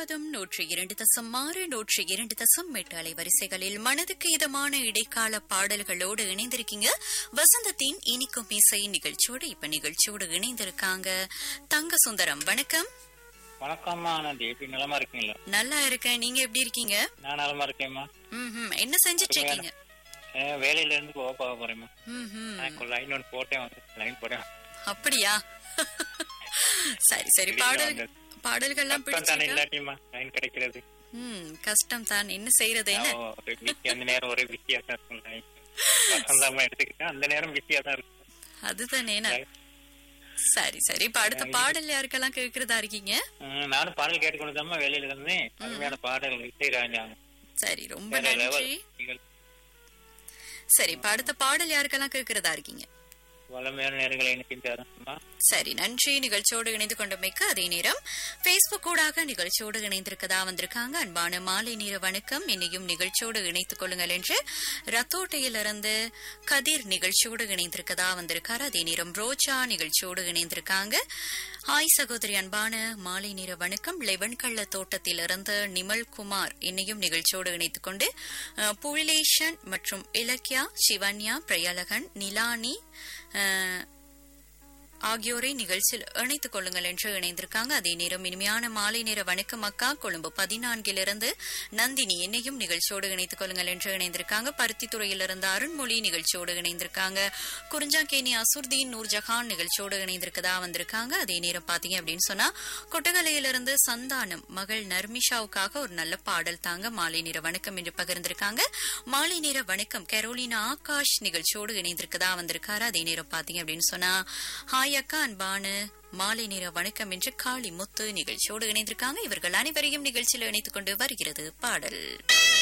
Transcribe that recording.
FM நூற்றி இரண்டு தசம் ஆறு நூற்றி இரண்டு தசம் எட்டு அலைவரிசைகளில் மனதுக்கு இதமான இடைக்கால பாடல்களோடு இணைந்திருக்கீங்க வசந்தத்தின் இனிக்கும் இசை நிகழ்ச்சியோடு இப்ப நிகழ்ச்சியோடு இணைந்திருக்காங்க தங்க சுந்தரம் வணக்கம் வணக்கம்மா ஆனந்தி எப்படி நலமா இருக்கீங்களா நல்லா இருக்கேன் நீங்க எப்படி இருக்கீங்க நான் நலமா இருக்கேம்மா ம்ஹும். என்ன செஞ்சுட்டு இருக்கீங்க அஹ் வேலையில இருந்து போக போக போறேம்மா ம்ஹும். நான் லைன் ஒன்று போட்டேன் வந்து லைன் போட்டேன் அப்படியா சரி சரி பாடல் பாடல்கள்லாம் கஷ்டம் தானே பிடிச்சிருக்கா இல்லாட்டியுமா லைன் கிடைக்கிறது ம் கஷ்டம் தான் என்ன செய்யறது என்ன நான் ஒரு பிஸி அந்த நேரம் ஒரே பிஸியா தான் இருக்கும் லைன் வசந்தாமா எடுத்துக்கிட்டேன் அந்த நேரம் பிஸியா தான் இருக்கும் அதுதானே நான் சரி சரி இப்ப அடுத்த பாடல் யாருக்கெல்லாம் கேக்குறதா இருக்கீங்க அஹ் நானும் பாடல் கேட்டுக்கொண்டு தான் வெளியில இருந்தேன் அருமையான பாடல் இசை ராஜாங்க சரி ரொம்ப வேற நன்றி level. நீங்கள் சரி இப்ப அடுத்த பாடல் யாருக்கெல்லாம் கேக்குறதா இருக்கீங்க வளமையான நேரங்களை இணைக்கின்றாரம்மா சரி நன்றி நிகழ்ச்சியோடு இணைந்து கொண்டமைக்கு அதே நேரம் பேஸ்புக் ஊடாக நிகழ்ச்சியோடு இணைந்திருக்கதா வந்திருக்காங்க அன்பான மாலை நேர வணக்கம் என்னையும் நிகழ்ச்சியோடு இணைத்துக் கொள்ளுங்கள் என்று ரத்தோட்டையிலிருந்து கதிர் நிகழ்ச்சியோடு இணைந்திருக்கதா வந்திருக்காரு அதே நேரம் ரோஜா நிகழ்ச்சியோடு இணைந்திருக்காங்க ஹாய் சகோதரி அன்பான மாலை நேர வணக்கம் லெவன் கள்ள தோட்டத்திலிருந்து நிமல் குமார் என்னையும் நிகழ்ச்சியோடு இணைத்துக் கொண்டு அஹ், புவிலேஷன் மற்றும் இலக்கியா சிவன்யா பிரயாலகன் நிலானி அஹ், ஆகியோரை நிகழ்ச்சியில் இணைத்துக் கொள்ளுங்கள் என்று இணைந்திருக்காங்க அதே நேரம் இனிமையான மாலை நேர வணக்கம் அக்கா கொழும்பு பதினான்கிலிருந்து நந்தினி என்னையும் நிகழ்ச்சியோடு இணைத்துக் கொள்ளுங்கள் என்று இணைந்திருக்காங்க பருத்தித்துறையிலிருந்து அருண்மொழி நிகழ்ச்சியோடு இணைந்திருக்காங்க குறிஞ்சாக்கேணி அசுர்தீன் நூர்ஜஹான் நிகழ்ச்சியோடு இணைந்திருக்கதா வந்திருக்காங்க அதே நேரம் பாத்தீங்க அப்படின்னு சொன்னா கொட்டகலையிலிருந்து சந்தானம் மகள் நர்மிஷாவுக்காக ஒரு நல்ல பாடல் தாங்க மாலை நேர வணக்கம் என்று பகிர்ந்திருக்காங்க மாலை நேர வணக்கம் கரோலினா ஆகாஷ் நிகழ்ச்சியோடு இணைந்திருக்கதா வந்திருக்காரு அதே நேரம் பாத்தீங்க அப்படின்னு சொன்னா ஹாய் அக்கா அன்பான மாலை நேர வணக்கம் என்று காளி முத்து நிகழ்ச்சியோடு இணைந்திருக்காங்க இவர்கள் அனைவரையும் நிகழ்ச்சியில் இணைத்துக் கொண்டு வருகிறது பாடல்